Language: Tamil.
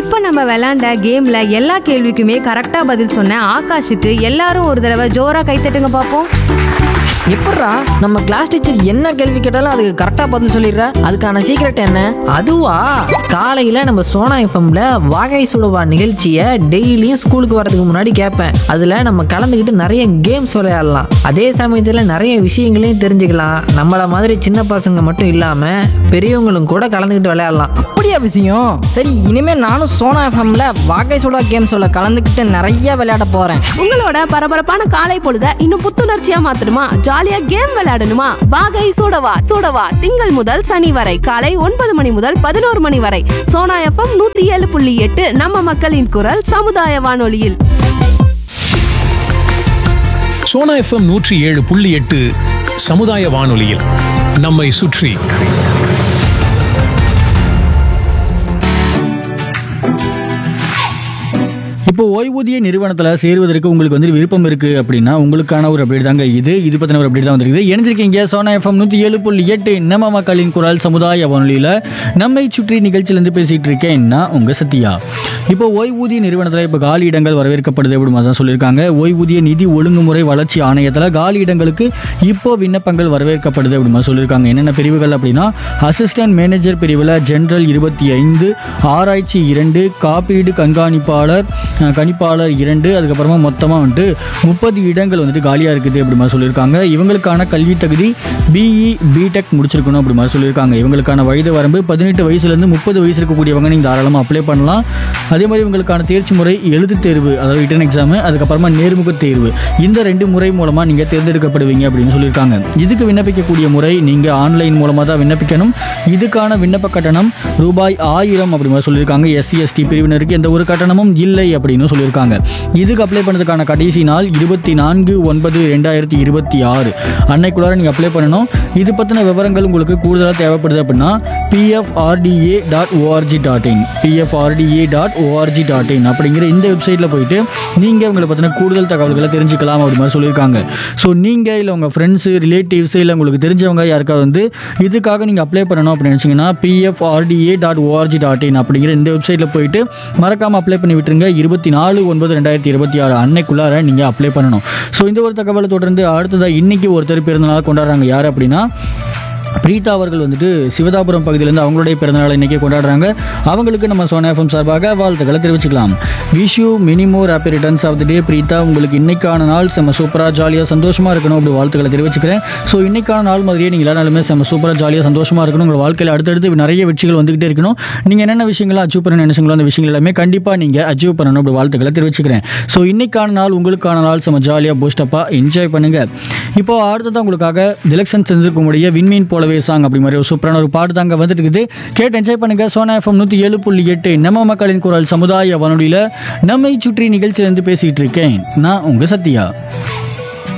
இப்ப நம்ம விளையாண்ட கேம்ல எல்லா கேள்விக்குமே கரெக்டா பதில் சொன்ன ஆகாஷுக்கு எல்லாரும் ஒரு தடவை ஜோரா கைத்தட்டுங்க பாப்போம் எப்பட்றா நம்ம கிளாஸ் டீச்சர் என்ன கேள்வி கேட்டாலும் அதுக்கு கரெக்டாக பதில் சொல்லிடுற அதுக்கான சீக்ரெட் என்ன அதுவா காலையில நம்ம சோனா எஃப்எம்ல வாகை சுடுவா நிகழ்ச்சியை டெய்லியும் ஸ்கூலுக்கு வரதுக்கு முன்னாடி கேட்பேன் அதுல நம்ம கலந்துக்கிட்டு நிறைய கேம்ஸ் விளையாடலாம் அதே சமயத்துல நிறைய விஷயங்களையும் தெரிஞ்சுக்கலாம் நம்மள மாதிரி சின்ன பசங்க மட்டும் இல்லாம பெரியவங்களும் கூட கலந்துக்கிட்டு விளையாடலாம் அப்படியா விஷயம் சரி இனிமே நானும் சோனா எஃப்எம்ல வாகை சுடா கேம்ஸோட கலந்துக்கிட்டு நிறைய விளையாட போறேன் உங்களோட பரபரப்பான காலை பொழுத இன்னும் புத்துணர்ச்சியா மாத்தணுமா ஜாலியா கேம் விளையாடணுமா வாகை சூடவா சூடவா திங்கள் முதல் சனி வரை காலை ஒன்பது மணி முதல் பதினோரு மணி வரை சோனா எஃப்எம் நூத்தி ஏழு புள்ளி எட்டு நம்ம மக்களின் குரல் சமுதாய வானொலியில் சோனா எஃப்எம் நூற்றி ஏழு புள்ளி எட்டு சமுதாய வானொலியில் நம்மை சுற்றி இப்போ ஓய்வூதிய நிறுவனத்தில் சேருவதற்கு உங்களுக்கு வந்து விருப்பம் இருக்குது அப்படின்னா உங்களுக்கான ஒரு அப்டேட் தாங்க இது இது பற்றின ஒரு அப்டேட் தான் வந்திருக்குது இணைஞ்சிருக்கீங்க சோனா எஃப்எம் நூற்றி ஏழு புள்ளி எட்டு நம்ம மக்களின் குரல் சமுதாய வானொலியில் நம்மை சுற்றி நிகழ்ச்சியிலேருந்து பேசிகிட்டு இருக்கேன் நான் உங்கள் சத்யா இப்போ ஓய்வூதிய நிறுவனத்தில் இப்போ காலி இடங்கள் வரவேற்கப்படுது அப்படி மாதிரி தான் சொல்லியிருக்காங்க ஓய்வூதிய நிதி ஒழுங்குமுறை வளர்ச்சி ஆணையத்தில் காலி இடங்களுக்கு இப்போ விண்ணப்பங்கள் வரவேற்கப்படுது அப்படி மாதிரி சொல்லியிருக்காங்க என்னென்ன பிரிவுகள் அப்படின்னா அசிஸ்டன்ட் மேனேஜர் பிரிவில் ஜென்ரல் இருபத்தி ஐந்து ஆராய்ச்சி இரண்டு காப்பீடு கண்காணிப்பாளர் அஹ், கணிப்பாளர் இரண்டு அதுக்கப்புறமா மொத்தமாக வந்துட்டு முப்பது இடங்கள் வந்துட்டு காலியாக இருக்குது அப்படி மாதிரி சொல்லியிருக்காங்க இவங்களுக்கான கல்வி தகுதி பிஇ பிடெக் முடிச்சிருக்கணும் அப்படி மாதிரி சொல்லியிருக்காங்க இவங்களுக்கான வயது வரம்பு பதினெட்டு வயசுலேருந்து முப்பது வயசு இருக்கக்கூடியவங்க நீங்கள் தாராளமாக அப்ளை பண்ணலாம் அதே மாதிரி இவங்களுக்கான தேர்ச்சி முறை எழுத்துத் தேர்வு அதாவது ரிட்டன் எக்ஸாமு அதுக்கப்புறமா நேர்முக தேர்வு இந்த ரெண்டு முறை மூலமாக நீங்கள் தேர்ந்தெடுக்கப்படுவீங்க அப்படின்னு சொல்லியிருக்காங்க இதுக்கு விண்ணப்பிக்கக்கூடிய முறை நீங்கள் ஆன்லைன் மூலமாக தான் விண்ணப்பிக்கணும் இதுக்கான விண்ணப்ப கட்டணம் ரூபாய் ஆயிரம் அப்படி மாதிரி சொல்லியிருக்காங்க எஸ்சி எஸ்டி பிரிவினருக்கு எந்த ஒரு கட்டணமும் இல்லை அப்படின்னு சொல்லியிருக்காங்க இதுக்கு அப்ளை பண்ணதுக்கான கடைசி நாள் இருபத்தி நான்கு ஒன்பது ரெண்டாயிரத்தி இருபத்தி ஆறு அன்னைக்குள்ளார நீங்கள் அப்ளை பண்ணணும் இது பற்றின விவரங்கள் உங்களுக்கு கூடுதலாக தேவைப்படுது அப்படின்னா PFRDA dot ORG dot in PFRDA dot ORG dot in அப்படிங்கிற இந்த வெப்சைட்டில் போயிட்டு நீங்கள் உங்களை பற்றின கூடுதல் தகவல்களை தெரிஞ்சுக்கலாம் அப்படி மாதிரி சொல்லியிருக்காங்க ஸோ நீங்கள் இல்லை உங்கள் ஃப்ரெண்ட்ஸு ரிலேட்டிவ்ஸு இல்லை உங்களுக்கு தெரிஞ்சவங்க யாருக்காவது வந்து இதுக்காக நீங்கள் அப்ளை பண்ணணும் அப்படின்னு நினச்சிங்கன்னா PFRDA dot ORG dot in அப்படிங்கிற இந்த வெப்சைட்டில் போயிட்டு மறக்காமல் அப்ளை பண்ணி விட்டுருங்க இருபத்தி நாலு ஒன்பது ரெண்டாயிரத்தி இருபத்தி ஆறு அன்னைக்குள்ளார நீங்கள் அப்ளை பண்ணணும் ஸோ இந்த ஒரு தகவலை தொடர்ந்து அடுத்ததாக இன்னைக்கு ஒருத்தர் பிறந்தநாள் கொண்டாடுறாங்க யார் அப்படின்னா பிரீதா அவர்கள் வந்துட்டு சிவதாபுரம் பகுதியிலேருந்து அவங்களுடைய பிறந்தநாளை இன்றைக்கி கொண்டாடுறாங்க அவங்களுக்கு நம்ம சோனா எஃப்எம் சார்பாக வாழ்த்துக்களை தெரிவிச்சுக்கலாம் wish you many more happy returns of the day Preetha உங்களுக்கு இன்னைக்கான நாள் செம்ம சூப்பராக ஜாலியாக சந்தோஷமாக இருக்கணும் அப்படி வாழ்த்துக்களை தெரிவிச்சுக்கிறேன் ஸோ இன்னைக்கான நாள் மாதிரியே நீங்கள் எல்லா நாளுமே செம்ம சூப்பராக ஜாலியாக சந்தோஷமாக இருக்கணும் உங்கள் வாழ்க்கையில் அடுத்தடுத்து நிறைய வெற்றிகள் வந்துகிட்டே இருக்கணும் நீங்கள் என்னென்ன விஷயங்களை அச்சீவ் பண்ண நினைச்சீங்களோ அந்த விஷயங்கள் எல்லாமே கண்டிப்பாக நீங்கள் அச்சீவ் பண்ணணும் அப்படி வாழ்த்துக்களை தெரிவிச்சுக்கிறேன் ஸோ இன்னைக்கான நாள் உங்களுக்கான நாள் செம்ம ஜாலியாக பூஸ்டப்பாக என்ஜாய் பண்ணுங்கள் இப்போ அடுத்ததான் உங்களுக்காக திலக்ஷன் செஞ்சிருக்கக்கூடிய விண்மீன் போலவே சாங் அப்படி மாதிரி ஒரு சூப்பரான ஒரு பாட்டு தாங்க வந்துட்டு இருக்குது கேட்டு என்ஜாய் பண்ணுங்க சோனா எஃப்எம் நூற்றி ஏழு புள்ளி எட்டு நம்ம மக்களின் குரல் சமுதாய வானொலியில் நம்மை சுற்றி நிகழ்ச்சியிலேருந்து பேசிகிட்டு இருக்கேன் நான் உங்கள் சத்யா